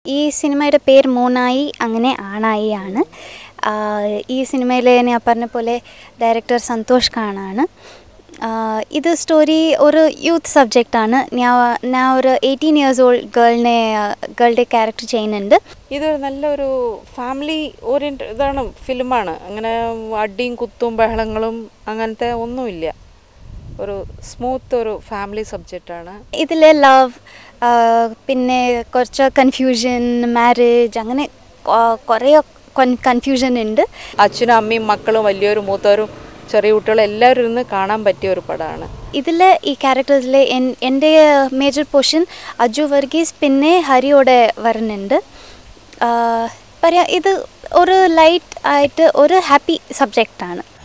ഈ സിനിമയുടെ പേര് മൂന്നായി അങ്ങനെ ആണായി ആണ് ആ, ഈ സിനിമയിലെ ഞാൻ പറഞ്ഞ പോലെ ഡയറക്ടർ സന്തോഷ് ഖാനാണ് ആ, ഇത് സ്റ്റോറി ഒരു യൂത്ത് സബ്ജക്റ്റാണ് ഞാൻ ഞാൻ ഒരു എയ്റ്റീൻ ഇയേഴ്സ് ഓൾഡ് ഗേളിനെ ഗേളുടെ ക്യാരക്ടർ ചെയ്യുന്നുണ്ട് ഇതൊരു നല്ലൊരു ഫാമിലി ഓറിയൻറ്റ് ഇതാണ് ഫിലിമാണ് അങ്ങനെ അടിയും കുത്തും ബഹളങ്ങളും അങ്ങനത്തെ ഒന്നുമില്ല ഒരു സ്മൂത്ത് ഒരു ഫാമിലി സബ്ജക്റ്റാണ് ഇതിൽ ലവ് പിന്നെ കുറച്ച് കൺഫ്യൂഷൻ മാരേജ് അങ്ങനെ കൊ- കുറേ കൺഫ്യൂഷൻ ഉണ്ട് അച്ഛനും അമ്മയും മക്കളും വലിയവരും മൂത്തവരും ചെറിയ കുട്ടികളും എല്ലാവരും ഇരുന്ന് കാണാൻ പറ്റിയ ഒരു പടമാണ് ഇതിൽ ഈ ക്യാരക്ടേഴ്സിൽ എൻ്റെ മേജർ പോർഷൻ അജു വർഗീസ് പിന്നെ ഹരിയോടെ വരുന്നുണ്ട് പറയാം ഇത് ഒരു ലൈറ്റ് ആയിട്ട് ഒരു ഹാപ്പി സബ്ജക്റ്റാണ്